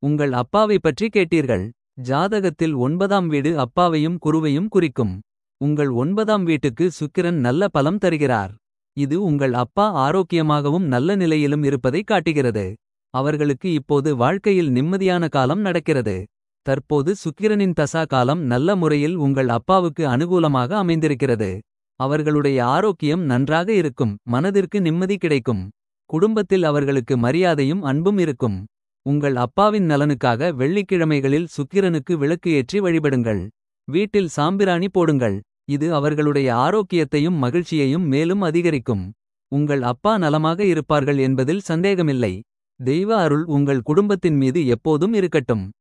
உங்கள் அப்பாவை பற்றி கேட்டீர்கள் ஜாதகத்தில் ஒன்பதாம் வீடு அப்பாவையும் குருவையும் குறிக்கும் உங்கள் ஒன்பதாம் வீட்டுக்கு சுக்கிரன் நல்ல பலம் தருகிறார் இது உங்கள் அப்பா ஆரோக்கியமாகவும் நல்ல நிலையிலும் இருப்பதை காட்டுகிறது அவர்களுக்கு இப்போது வாழ்க்கையில் நிம்மதியான காலம் நடக்கிறது தற்போது சுக்கிரனின் தசா காலம் நல்ல முறையில் உங்கள் அப்பாவுக்கு அனுகூலமாக அமைந்திருக்கிறது அவர்களுடைய ஆரோக்கியம் நன்றாக இருக்கும் மனதிற்கு நிம்மதி கிடைக்கும் குடும்பத்தில் அவர்களுக்கு மரியாதையும் அன்பும் இருக்கும் உங்கள் அப்பாவின் நலனுக்காக வெள்ளிக்கிழமைகளில் சுக்கிரனுக்கு விளக்கு ஏற்றி வழிபடுங்கள் வீட்டில் சாம்பிராணி போடுங்கள் இது அவர்களுடைய ஆரோக்கியத்தையும் மகிழ்ச்சியையும் மேலும் அதிகரிக்கும் உங்கள் அப்பா நலமாக இருப்பார்கள் என்பதில் சந்தேகமில்லை தெய்வ அருள் உங்கள் குடும்பத்தின் மீது எப்போதும் இருக்கட்டும்